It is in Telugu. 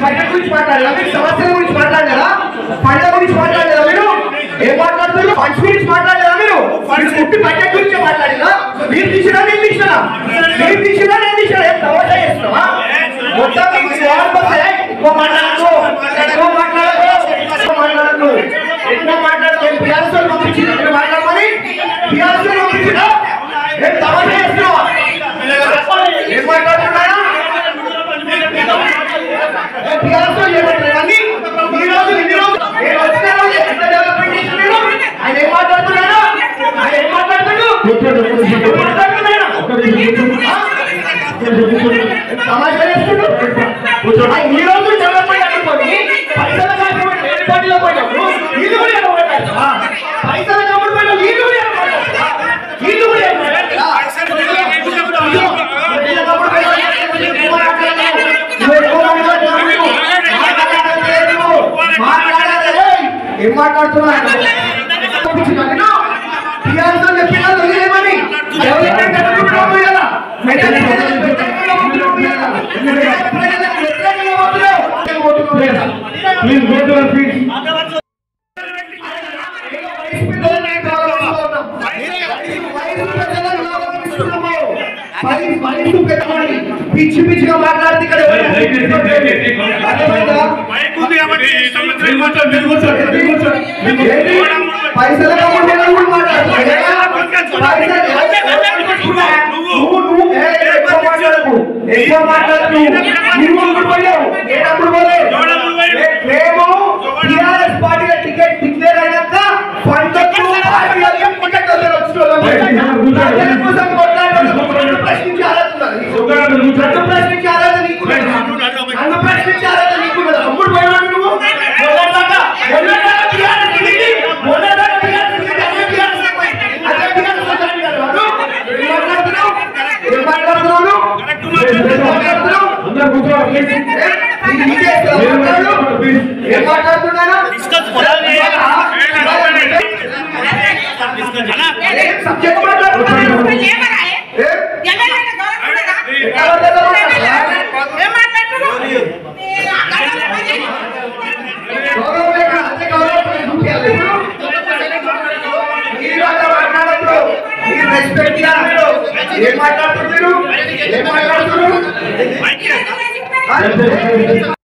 బడ్జెట్ గురించి మాట్లాడారా మీరు సమస్యల గురించి మాట్లాడారా పండ్ల గురించి మాట్లాడారా మీరు ఏం మాట్లాడుతున్నారు ఫండ్స్ గురించి మాట్లాడారా మీరు మీరు పుట్టి బడ్జెట్ గురించి మాట్లాడినా మీరు తీసినా నేను తీసినా మీరు తీసినా నేను తీసినా ఏం తమాషా చేస్తున్నావా మొత్తం మీకు స్వార్థం వస్తే ఎక్కువ మాట్లాడకు ఎక్కువ మాట్లాడకు ఎక్కువ మాట్లాడకు ఎక్కువ మాట్లాడకు పిఆర్ఎస్ వాళ్ళు పంపించింది మీరు మాట్లాడమని పిఆర్ఎస్ వాళ్ళు పంపించినా ఏం తమాషా చేస్తున్నావా ఏం మాట్లాడుతున్నారా పిఆర్ఎస్ వాళ్ళు ఏమంటారు అన్ని ఈ రోజు ఇన్ని రోజులు నేను వచ్చిన రోజు ఎంత డెవలప్మెంట్ చేస్తున్నాడు ఆయన ఏం మాట్లాడుతున్నాడు ఆయన ఏం మాట్లాడుతున్నాడు ఏం మాట్లాడుతున్నాడు ఆ? తమాషా చేస్తున్నాడు ఆయన ఈ రోజు డెవలప్మెంట్ అనుకోని పైసల కాకుండా వేరే పార్టీలో పోయినప్పుడు వీళ్ళు కూడా ఏమో మాట్లాడతారా? పైసల కమ్ముడు పోయిన వీళ్ళు కూడా ఏమో మాట్లాడతారా? వీళ్ళు కూడా ఏమో మాట్లాడతారా? వీళ్ళ కమ్ముడు పోయిన వీళ్ళు ఎక్కువ మాట్లాడతారు. నువ్వు ఎక్కువ మాట్లాడుతున్నావు. మాట్లాడలేదు. మాట్లాడలేదు. ఏం మాట్లాడుతున్నావు టీఆర్ఎస్ వాళ్ళు చెప్పినా వదిలేమని డెవలప్మెంట్ అనుకుంటున్నావు పోయి కదా ప్రజలకు వ్యతిరేకంగా పోతున్నావు పోయి కదా. ప్రజలకు వ్యతిరేకంగా పోతున్నావు. పోతున్నావు పోయి కదా. Please go to your feet. పిచ్చి పిచ్చిగా మాట్లాడితే ఇక్కడ దయచేసి, దయచేసి, అర్థమైందా? మైక్ ఉంది కాబట్టి సంవత్సరం మీరు కూర్చోండి, మీరు కూర్చోండి, మీరు కూర్చోండి. మీరు కూర్చోండి. ఏంటి? పైసలు కమ్ముడు పోయినా కూడా మాట్లాడుతున్నావు. పైసలు నువ్వు నువ్వు ఏ, ఎక్కువ మాట్లాడకు ఎక్కువ మాట్లాడకు నువ్వు అప్పుడు పోయావు నేను అప్పుడు పోలేదు ఏ, మేము టీఆర్ఎస్ పార్టీల టికెట్ డిక్లేర్ అయినాక పంటకు పార్టీలకు టికెట్ వచ్చిన ప్రజల కోసం కొట్లాడాలి ప్రశ్నించే అర్హత ఉన్నది. సుబ్బారావు గారు కూర్చోండి. నన్ను ప్రశ్నించే అర్హత నీకు లేదా? నన్ను ప్రశ్నించే అర్హత నీకు లేదా? అప్పుడు పోయినావు నువ్వు మొన్నటిదాకా మొన్నటిదాకా టీఆర్ఎస్ టికెట్ మొన్నటిదాకా టీఆర్ఎస్ టికెట్ అదే టీఆర్ఎస్ కి పోయి. అదే టీఆర్ఎస్ లో జాయిన్ అయ్యారు వాళ్ళు. ఏం మాట్లాడుతున్నావు? ఏం మాట్లాడుతున్నావు నువ్వు? ఏం మాట్లాడుతున్నావు? అందరూ కూర్చోండి, please. ఏ? ఇది నీకే ఇస్తావా మీరు మాట్లాడు? కూర్చోండి, please. ఏం మాట్లాడుతున్నాను ఏం సబ్జెక్ట్ మాట్లాడుతున్నాను ఏం? ఎవరితో మాట్లాడుతున్నావు? గౌరవం లేక అదే గౌరవం చూపించాలి మీరు అట్లా మాట్లాడద్దు మీరు రెస్పెక్ట్ ఇవ్వాలి మీరు ఏం మాట్లాడుతున్నారు ఏం మాట్లాడుతున్నారు మైక్ ఆ?